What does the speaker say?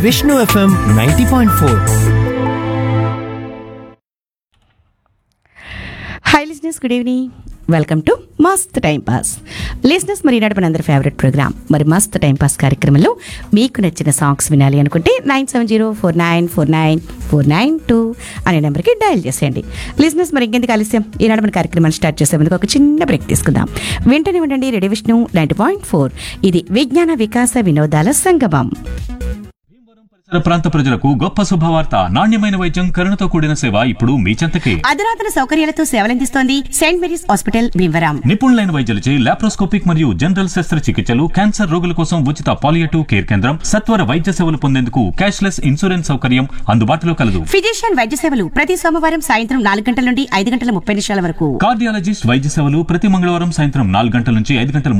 Vishnu FM ninety point four hi listeners good evening welcome to Mast time pass listeners మరి ఈనాడు మనందరి favourite programme మరి మస్త్ time pass కార్యక్రమంలో మీకు నచ్చిన సాంగ్స్ వినాలి అనుకుంటే nine seven zero four nine four nine four nine two అనే నెంబర్కి డయల్ చేసేయండి లిజినెస్ మరి ఇంకెందుకు ఆలస్యం ఈనాడు మన కార్యక్రమాన్ని స్టార్ట్ చేసే ముందుకు ఒక చిన్న బ్రేక్ తీసుకుందాం వెంటనే ఉండండి ready Vishnu ninety point four ఇది విజ్ఞాన వికాస వినోదాల సంగమం పరిసర ప్రాంత ప్రజలకు గొప్ప శుభవార్త నాణ్యమైన వైద్యం కరుణతో కూడిన సేవ ఇప్పుడు మీ చెంతకే అధునాతన సౌకర్యాలతో సేవలందిస్తోంది సెయింట్ మేరీస్ హాస్పిటల్ భీమవరం నిపుణులైన వైద్యులచే లాప్రోస్కోపిక్ మరియు జనరల్ శస్త్రచికిత్సలు క్యాన్సర్ రోగుల కోసం ఉచిత పాలియేటివ్ కేర్ కేంద్రం సత్వర వైద్య సేవలు పొందేందుకు క్యాష్లెస్ ఇన్సూరెన్స్ సౌకర్యం అందుబాటులో కలదు ఫిజిషియన్ వైద్య సేవలు ప్రతి సోమవారం సాయంత్రం నాలుగు గంటల నుండి ఐదు గంటల ముప్పై నిమిషాల వరకు కార్డియాలజిస్ట్ వైద్య సేవలు ప్రతి మంగళవారం సాయంత్రం నాలుగు గంటల నుంచి ఐదు గంటల